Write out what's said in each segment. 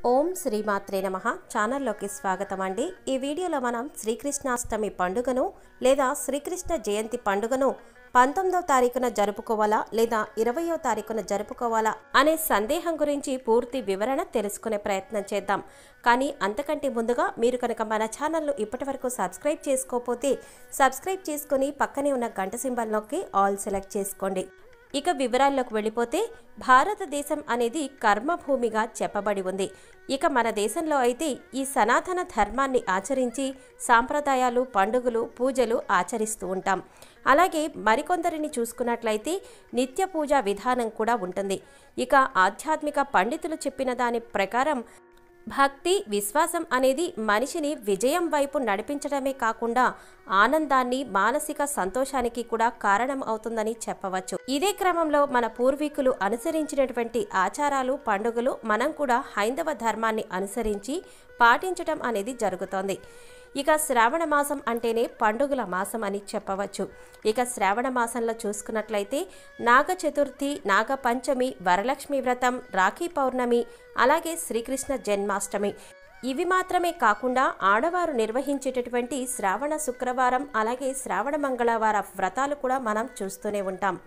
ఓం శ్రీమాత్రే నమ ఛానల్లోకి స్వాగతం అండి ఈ వీడియోలో మనం శ్రీకృష్ణాష్టమి పండుగను లేదా శ్రీకృష్ణ జయంతి పండుగను పంతొమ్మిదవ తారీఖున జరుపుకోవాలా లేదా ఇరవయో తారీఖున జరుపుకోవాలా అనే సందేహం గురించి పూర్తి వివరణ తెలుసుకునే ప్రయత్నం చేద్దాం కానీ అంతకంటే ముందుగా మీరు కనుక మన ఛానల్ను ఇప్పటివరకు సబ్స్క్రైబ్ చేసుకోకపోతే సబ్స్క్రైబ్ చేసుకుని పక్కనే ఉన్న గంట సింబల్ నొక్కి ఆల్ సెలెక్ట్ చేసుకోండి ఇక వివరాల్లోకి వెళ్ళిపోతే భారతదేశం అనేది కర్మభూమిగా చెప్పబడి ఉంది ఇక మన దేశంలో అయితే ఈ సనాతన ధర్మాన్ని ఆచరించి సాంప్రదాయాలు పండుగలు పూజలు ఆచరిస్తూ ఉంటాం అలాగే మరికొందరిని చూసుకున్నట్లయితే నిత్య పూజా విధానం కూడా ఉంటుంది ఇక ఆధ్యాత్మిక పండితులు చెప్పిన దాని ప్రకారం భక్తి విశ్వాసం అనేది మనిషిని విజయం వైపు నడిపించడమే కాకుండా ఆనందాన్ని మానసిక సంతోషానికి కూడా కారణం అవుతుందని చెప్పవచ్చు ఇదే క్రమంలో మన పూర్వీకులు అనుసరించినటువంటి ఆచారాలు పండుగలు మనం కూడా హైందవ ధర్మాన్ని అనుసరించి పాటించడం అనేది జరుగుతోంది ఇక శ్రావణ మాసం అంటేనే పండుగల మాసం అని చెప్పవచ్చు ఇక శ్రావణ మాసంలో చూసుకున్నట్లయితే నాగ చతుర్థి నాగ పంచమి వరలక్ష్మి వ్రతం రాఖీ పౌర్ణమి అలాగే శ్రీకృష్ణ జన్మాష్టమి ఇవి మాత్రమే కాకుండా ఆడవారు నిర్వహించేటటువంటి శ్రావణ శుక్రవారం అలాగే శ్రావణ మంగళవార వ్రతాలు కూడా మనం చూస్తూనే ఉంటాం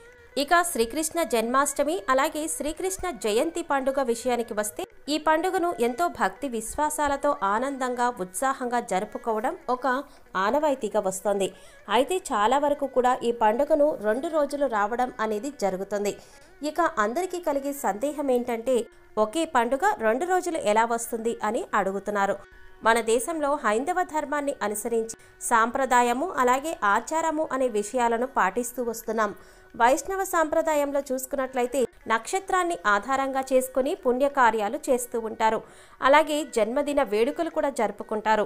ఇక శ్రీకృష్ణ జన్మాష్టమి అలాగే శ్రీకృష్ణ జయంతి పండుగ విషయానికి వస్తే ఈ పండుగను ఎంతో భక్తి విశ్వాసాలతో ఆనందంగా ఉత్సాహంగా జరుపుకోవడం ఒక ఆనవాయితీగా వస్తుంది అయితే చాలా వరకు కూడా ఈ పండుగను రెండు రోజులు రావడం అనేది జరుగుతుంది ఇక అందరికీ కలిగే సందేహం ఏంటంటే ఒకే పండుగ రెండు రోజులు ఎలా వస్తుంది అని అడుగుతున్నారు మన దేశంలో హైందవ ధర్మాన్ని అనుసరించి సాంప్రదాయము అలాగే ఆచారము అనే విషయాలను పాటిస్తూ వస్తున్నాం వైష్ణవ సాంప్రదాయంలో చూసుకున్నట్లయితే నక్షత్రాన్ని ఆధారంగా చేసుకుని పుణ్యకార్యాలు చేస్తూ ఉంటారు అలాగే జన్మదిన వేడుకలు కూడా జరుపుకుంటారు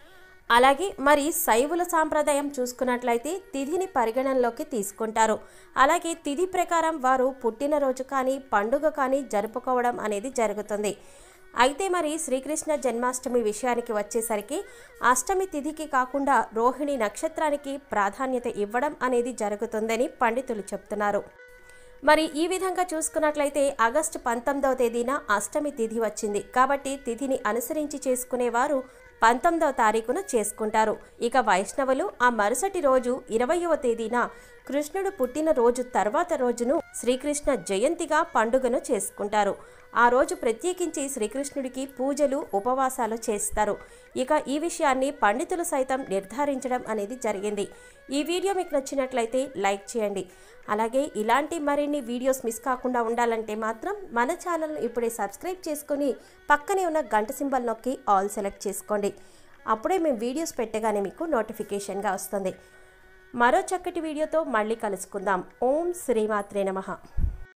అలాగే మరి శైవుల సాంప్రదాయం చూసుకున్నట్లయితే తిథిని పరిగణనలోకి తీసుకుంటారు అలాగే తిథి ప్రకారం వారు పుట్టినరోజు కానీ పండుగ కానీ జరుపుకోవడం అనేది జరుగుతుంది అయితే మరి శ్రీకృష్ణ జన్మాష్టమి విషయానికి వచ్చేసరికి అష్టమి తిథికి కాకుండా రోహిణి నక్షత్రానికి ప్రాధాన్యత ఇవ్వడం అనేది జరుగుతుందని పండితులు చెప్తున్నారు మరి ఈ విధంగా చూసుకున్నట్లయితే ఆగస్టు పంతొమ్మిదవ తేదీన అష్టమి తిథి వచ్చింది కాబట్టి తిథిని అనుసరించి చేసుకునేవారు పంతొమ్మిదవ తారీఖున చేసుకుంటారు ఇక వైష్ణవులు ఆ మరుసటి రోజు ఇరవయవ తేదీన కృష్ణుడు పుట్టిన రోజు తర్వాత రోజును శ్రీకృష్ణ జయంతిగా పండుగను చేసుకుంటారు ఆ రోజు ప్రత్యేకించి శ్రీకృష్ణుడికి పూజలు ఉపవాసాలు చేస్తారు ఇక ఈ విషయాన్ని పండితులు సైతం నిర్ధారించడం అనేది జరిగింది ఈ వీడియో మీకు నచ్చినట్లయితే లైక్ చేయండి అలాగే ఇలాంటి మరిన్ని వీడియోస్ మిస్ కాకుండా ఉండాలంటే మాత్రం మన ఛానల్ను ఇప్పుడే సబ్స్క్రైబ్ చేసుకొని పక్కనే ఉన్న గంట సింబల్ నొక్కి ఆల్ సెలెక్ట్ చేసుకోండి అప్పుడే మేము వీడియోస్ పెట్టగానే మీకు నోటిఫికేషన్గా వస్తుంది మరో చక్కటి వీడియోతో మళ్ళీ కలుసుకుందాం ఓం శ్రీమాత్రే నమః